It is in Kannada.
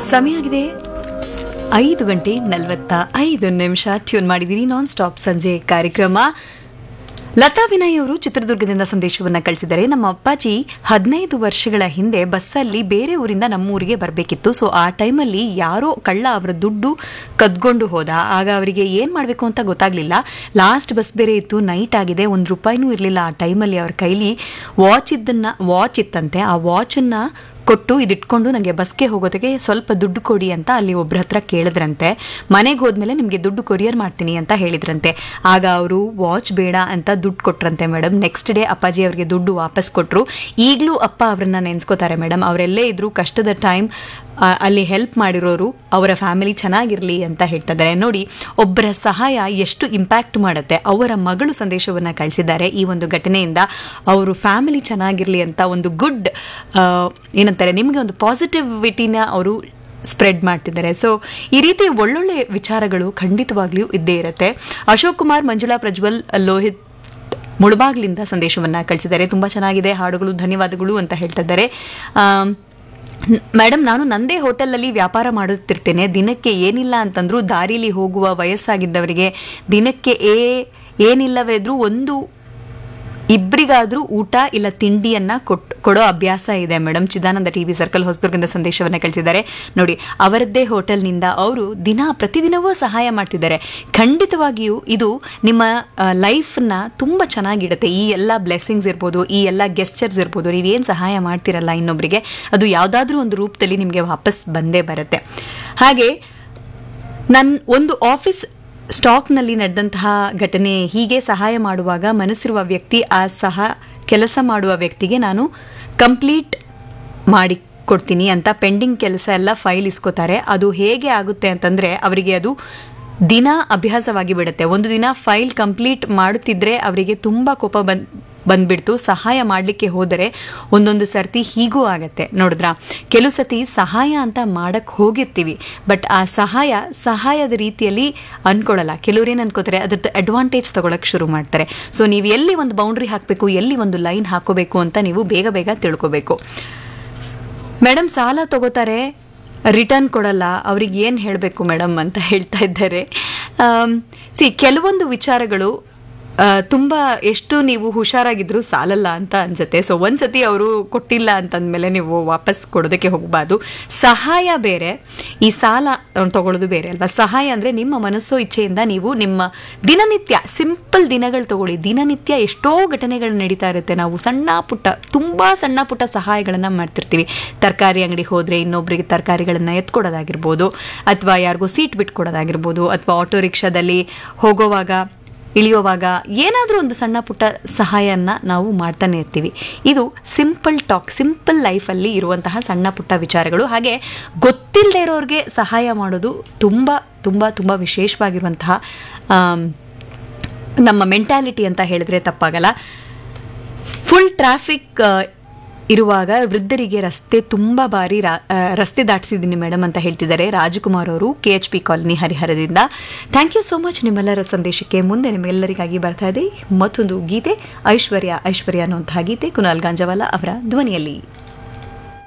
ಸಮಯ ಆಗಿದೆ ಐದು ಗಂಟೆ ನಲವತ್ತ ಐದು ನಿಮಿಷ ಟ್ಯೂನ್ ಮಾಡಿದಿರಿ ನಾನ್ ಸ್ಟಾಪ್ ಸಂಜೆ ಕಾರ್ಯಕ್ರಮ ಲತಾ ವಿನಯ್ ಅವರು ಚಿತ್ರದುರ್ಗದಿಂದ ಸಂದೇಶವನ್ನ ಕಳಿಸಿದ್ದಾರೆ ನಮ್ಮ ಅಪ್ಪಾಜಿ ಹದಿನೈದು ವರ್ಷಗಳ ಹಿಂದೆ ಬಸ್ಸಲ್ಲಿ ಬೇರೆ ಊರಿಂದ ನಮ್ಮ ಊರಿಗೆ ಬರಬೇಕಿತ್ತು ಸೊ ಆ ಟೈಮಲ್ಲಿ ಯಾರೋ ಕಳ್ಳ ಅವರ ದುಡ್ಡು ಕದ್ಕೊಂಡು ಹೋದ ಆಗ ಅವರಿಗೆ ಏನ್ ಮಾಡಬೇಕು ಅಂತ ಗೊತ್ತಾಗ್ಲಿಲ್ಲ ಲಾಸ್ಟ್ ಬಸ್ ಬೇರೆ ಇತ್ತು ನೈಟ್ ಆಗಿದೆ ಒಂದು ರೂಪಾಯಿನೂ ಇರಲಿಲ್ಲ ಆ ಟೈಮಲ್ಲಿ ಅವ್ರ ಕೈಲಿ ವಾಚ್ ಇದ್ದನ್ನ ವಾಚ್ ಇತ್ತಂತೆ ಆ ವಾಚನ್ನ ಕೊಟ್ಟು ಇದಿಟ್ಕೊಂಡು ನನಗೆ ಬಸ್ಗೆ ಹೋಗೋದಕ್ಕೆ ಸ್ವಲ್ಪ ದುಡ್ಡು ಕೊಡಿ ಅಂತ ಅಲ್ಲಿ ಒಬ್ರ ಹತ್ರ ಕೇಳಿದ್ರಂತೆ ಮನೆಗೆ ಹೋದ್ಮೇಲೆ ನಿಮಗೆ ದುಡ್ಡು ಕೊರಿಯರ್ ಮಾಡ್ತೀನಿ ಅಂತ ಹೇಳಿದ್ರಂತೆ ಆಗ ಅವರು ವಾಚ್ ಬೇಡ ಅಂತ ದುಡ್ಡು ಕೊಟ್ರಂತೆ ಮೇಡಮ್ ನೆಕ್ಸ್ಟ್ ಡೇ ಅಪ್ಪಾಜಿ ಅವರಿಗೆ ದುಡ್ಡು ವಾಪಸ್ ಕೊಟ್ಟರು ಈಗಲೂ ಅಪ್ಪ ಅವರನ್ನ ನೆನೆಸ್ಕೋತಾರೆ ಮೇಡಮ್ ಅವರೆಲ್ಲೇ ಇದ್ರು ಕಷ್ಟದ ಟೈಮ್ ಅಲ್ಲಿ ಹೆಲ್ಪ್ ಮಾಡಿರೋರು ಅವರ ಫ್ಯಾಮಿಲಿ ಚೆನ್ನಾಗಿರಲಿ ಅಂತ ಹೇಳ್ತಾ ಇದ್ದಾರೆ ನೋಡಿ ಒಬ್ಬರ ಸಹಾಯ ಎಷ್ಟು ಇಂಪ್ಯಾಕ್ಟ್ ಮಾಡುತ್ತೆ ಅವರ ಮಗಳು ಸಂದೇಶವನ್ನು ಕಳಿಸಿದ್ದಾರೆ ಈ ಒಂದು ಘಟನೆಯಿಂದ ಅವರು ಫ್ಯಾಮಿಲಿ ಚೆನ್ನಾಗಿರಲಿ ಅಂತ ಒಂದು ಗುಡ್ ಏನಂತಾರೆ ನಿಮಗೆ ಒಂದು ಪಾಸಿಟಿವಿಟಿನ ಅವರು ಸ್ಪ್ರೆಡ್ ಮಾಡ್ತಿದ್ದಾರೆ ಸೊ ಈ ರೀತಿ ಒಳ್ಳೊಳ್ಳೆ ವಿಚಾರಗಳು ಖಂಡಿತವಾಗ್ಲೂ ಇದ್ದೇ ಇರುತ್ತೆ ಅಶೋಕ್ ಕುಮಾರ್ ಮಂಜುಳಾ ಪ್ರಜ್ವಲ್ ಲೋಹಿತ್ ಮುಳಬಾಗ್ಲಿಂದ ಸಂದೇಶವನ್ನ ಕಳಿಸಿದ್ದಾರೆ ತುಂಬಾ ಚೆನ್ನಾಗಿದೆ ಹಾಡುಗಳು ಧನ್ಯವಾದಗಳು ಅಂತ ಹೇಳ್ತಾ ಇದ್ದಾರೆ ಆಮ್, ಮೇಡಮ್ ನಾನು ನಂದೇ ಹೋಟೆಲಲ್ಲಿ ವ್ಯಾಪಾರ ಮಾಡುತ್ತಿರ್ತೇನೆ ದಿನಕ್ಕೆ ಏನಿಲ್ಲ ಅಂತಂದ್ರೂ ದಾರಿಲಿ ಹೋಗುವ ವಯಸ್ಸಾಗಿದ್ದವರಿಗೆ ದಿನಕ್ಕೆ ಏ ಏನಿಲ್ಲವೆದ್ರೂ ಒಂದು ಇಬ್ಬರಿಗಾದ್ರೂ ಊಟ ಇಲ್ಲ ತಿಂಡಿಯನ್ನ ಕೊಟ್ ಕೊಡೋ ಅಭ್ಯಾಸ ಇದೆ ಮೇಡಮ್ ಚಿದಾನಂದ ಟಿವಿ ಸರ್ಕಲ್ ಹೊಸದುರ್ಗದಿಂದ ಸಂದೇಶವನ್ನ ಕಳಿಸಿದ್ದಾರೆ ನೋಡಿ ಅವರದ್ದೇ ಹೋಟೆಲ್ನಿಂದ ಅವರು ದಿನ ಪ್ರತಿದಿನವೂ ಸಹಾಯ ಮಾಡ್ತಿದ್ದಾರೆ ಖಂಡಿತವಾಗಿಯೂ ಇದು ನಿಮ್ಮ ಲೈಫ್ನ ತುಂಬ ಚೆನ್ನಾಗಿಡುತ್ತೆ ಈ ಎಲ್ಲ ಬ್ಲೆಸ್ಸಿಂಗ್ಸ್ ಇರ್ಬೋದು ಈ ಎಲ್ಲ ಗೆಸ್ಚರ್ಸ್ ಇರ್ಬೋದು ನೀವೇನು ಸಹಾಯ ಮಾಡ್ತಿರಲ್ಲ ಇನ್ನೊಬ್ಬರಿಗೆ ಅದು ಯಾವುದಾದ್ರೂ ಒಂದು ರೂಪದಲ್ಲಿ ನಿಮಗೆ ವಾಪಸ್ ಬಂದೇ ಬರುತ್ತೆ ಹಾಗೆ ನನ್ನ ಒಂದು ಆಫೀಸ್ ಸ್ಟಾಕ್ನಲ್ಲಿ ನಡೆದಂತಹ ಘಟನೆ ಹೀಗೆ ಸಹಾಯ ಮಾಡುವಾಗ ಮನಸ್ಸಿರುವ ವ್ಯಕ್ತಿ ಆ ಸಹ ಕೆಲಸ ಮಾಡುವ ವ್ಯಕ್ತಿಗೆ ನಾನು ಕಂಪ್ಲೀಟ್ ಮಾಡಿ ಕೊಡ್ತೀನಿ ಅಂತ ಪೆಂಡಿಂಗ್ ಕೆಲಸ ಎಲ್ಲ ಫೈಲ್ ಇಸ್ಕೋತಾರೆ ಅದು ಹೇಗೆ ಆಗುತ್ತೆ ಅಂತಂದ್ರೆ ಅವರಿಗೆ ಅದು ದಿನ ಅಭ್ಯಾಸವಾಗಿ ಬಿಡುತ್ತೆ ಒಂದು ದಿನ ಫೈಲ್ ಕಂಪ್ಲೀಟ್ ಮಾಡುತ್ತಿದ್ರೆ ಅವರಿಗೆ ತುಂಬಾ ಕೋಪ ಬಂದ್ ಬಂದ್ಬಿಡ್ತು ಸಹಾಯ ಮಾಡಲಿಕ್ಕೆ ಹೋದರೆ ಒಂದೊಂದು ಸರ್ತಿ ಹೀಗೂ ಆಗತ್ತೆ ನೋಡಿದ್ರಾ ಕೆಲವು ಸತಿ ಸಹಾಯ ಅಂತ ಮಾಡಕ್ ಹೋಗಿರ್ತೀವಿ ಬಟ್ ಆ ಸಹಾಯ ಸಹಾಯದ ರೀತಿಯಲ್ಲಿ ಅನ್ಕೊಳ್ಳಲ್ಲ ಕೆಲವ್ರು ಏನು ಅನ್ಕೋತಾರೆ ಅದ್ರದ್ದು ಅಡ್ವಾಂಟೇಜ್ ತಗೊಳಕ್ ಶುರು ಮಾಡ್ತಾರೆ ಸೊ ನೀವು ಎಲ್ಲಿ ಒಂದು ಬೌಂಡ್ರಿ ಹಾಕಬೇಕು ಎಲ್ಲಿ ಒಂದು ಲೈನ್ ಹಾಕೋಬೇಕು ಅಂತ ನೀವು ಬೇಗ ಬೇಗ ತಿಳ್ಕೋಬೇಕು ಮೇಡಮ್ ಸಾಲ ತಗೋತಾರೆ ರಿಟರ್ನ್ ಕೊಡಲ್ಲ ಅವ್ರಿಗೆ ಏನು ಹೇಳಬೇಕು ಮೇಡಮ್ ಅಂತ ಹೇಳ್ತಾ ಇದ್ದಾರೆ ಸಿ ಕೆಲವೊಂದು ವಿಚಾರಗಳು ಆ, ತುಂಬಾ ಎಷ್ಟು ನೀವು ಹುಷಾರಾಗಿದ್ರು ಸಾಲಲ್ಲ ಅಂತ ಅನ್ಸುತ್ತೆ ಸೊ ಒಂದ್ಸತಿ ಅವರು ಕೊಟ್ಟಿಲ್ಲ ಅಂತಂದ್ಮೇಲೆ ನೀವು ವಾಪಸ್ ಕೊಡೋದಕ್ಕೆ ಹೋಗಬಾರ್ದು ಸಹಾಯ ಬೇರೆ ಈ ಸಾಲ ತಗೊಳ್ಳೋದು ಬೇರೆ ಅಲ್ವಾ ಸಹಾಯ ಅಂದ್ರೆ ನಿಮ್ಮ ಮನಸ್ಸೋ ಇಚ್ಛೆಯಿಂದ ನೀವು ನಿಮ್ಮ ದಿನನಿತ್ಯ ಸಿಂಪಲ್ ದಿನಗಳು ತಗೊಳ್ಳಿ ದಿನನಿತ್ಯ ಎಷ್ಟೋ ಘಟನೆಗಳು ನಡೀತಾ ಇರುತ್ತೆ ನಾವು ಸಣ್ಣ ಪುಟ್ಟ ತುಂಬಾ ಸಣ್ಣ ಪುಟ್ಟ ಸಹಾಯಗಳನ್ನ ಮಾಡ್ತಿರ್ತೀವಿ ತರಕಾರಿ ಅಂಗಡಿಗೆ ಹೋದ್ರೆ ಇನ್ನೊಬ್ರಿಗೆ ತರಕಾರಿಗಳನ್ನ ಎತ್ಕೊಡೋದಾಗಿರ್ಬೋದು ಅಥವಾ ಯಾರಿಗೂ ಸೀಟ್ ಬಿಟ್ಕೊಡೋದಾಗಿರ್ಬೋದು ಅಥವಾ ಆಟೋ ರಿಕ್ಷಾದಲ್ಲಿ ಹೋಗೋವಾಗ ಇಳಿಯುವಾಗ ಏನಾದರೂ ಒಂದು ಸಣ್ಣ ಪುಟ್ಟ ಸಹಾಯನ ನಾವು ಮಾಡ್ತಾನೆ ಇರ್ತೀವಿ ಇದು ಸಿಂಪಲ್ ಟಾಕ್ ಸಿಂಪಲ್ ಲೈಫಲ್ಲಿ ಇರುವಂತಹ ಸಣ್ಣ ಪುಟ್ಟ ವಿಚಾರಗಳು ಹಾಗೆ ಗೊತ್ತಿಲ್ಲದೆ ಇರೋರಿಗೆ ಸಹಾಯ ಮಾಡೋದು ತುಂಬ ತುಂಬ ತುಂಬ ವಿಶೇಷವಾಗಿರುವಂತಹ ಆಮ್, ನಮ್ಮ ಮೆಂಟ್ಯಾಲಿಟಿ ಅಂತ ಹೇಳಿದ್ರೆ ತಪ್ಪಾಗಲ್ಲ ಫುಲ್ ಟ್ರಾಫಿಕ್ ಇರುವಾಗ ವೃದ್ಧರಿಗೆ ರಸ್ತೆ ತುಂಬ ಬಾರಿ ರಾ- ಆ, ರಸ್ತೆ ದಾಟಿಸಿದ್ದೀನಿ ಮೇಡಮ್ ಅಂತ ಹೇಳ್ತಿದ್ದಾರೆ ರಾಜಕುಮಾರ್ ಅವರು ಕೆ ಎಚ್ ಪಿ ಕಾಲನಿ ಹರಿಹರದಿಂದ ಥ್ಯಾಂಕ್ ಯು ಸೋ ಮಚ್ ನಿಮ್ಮೆಲ್ಲರ ಸಂದೇಶಕ್ಕೆ ಮುಂದೆ ನಿಮ್ಮೆಲ್ಲರಿಗಾಗಿ ಬರ್ತಾ ಇದೆ ಮತ್ತೊಂದು ಗೀತೆ ಐಶ್ವರ್ಯ ಐಶ್ವರ್ಯ ಅನ್ನುವಂತಹ ಗೀತೆ ಕುನಾಲ್ ಗಾಂಜವಾಲ ಅವರ ಧ್ವನಿಯಲ್ಲಿ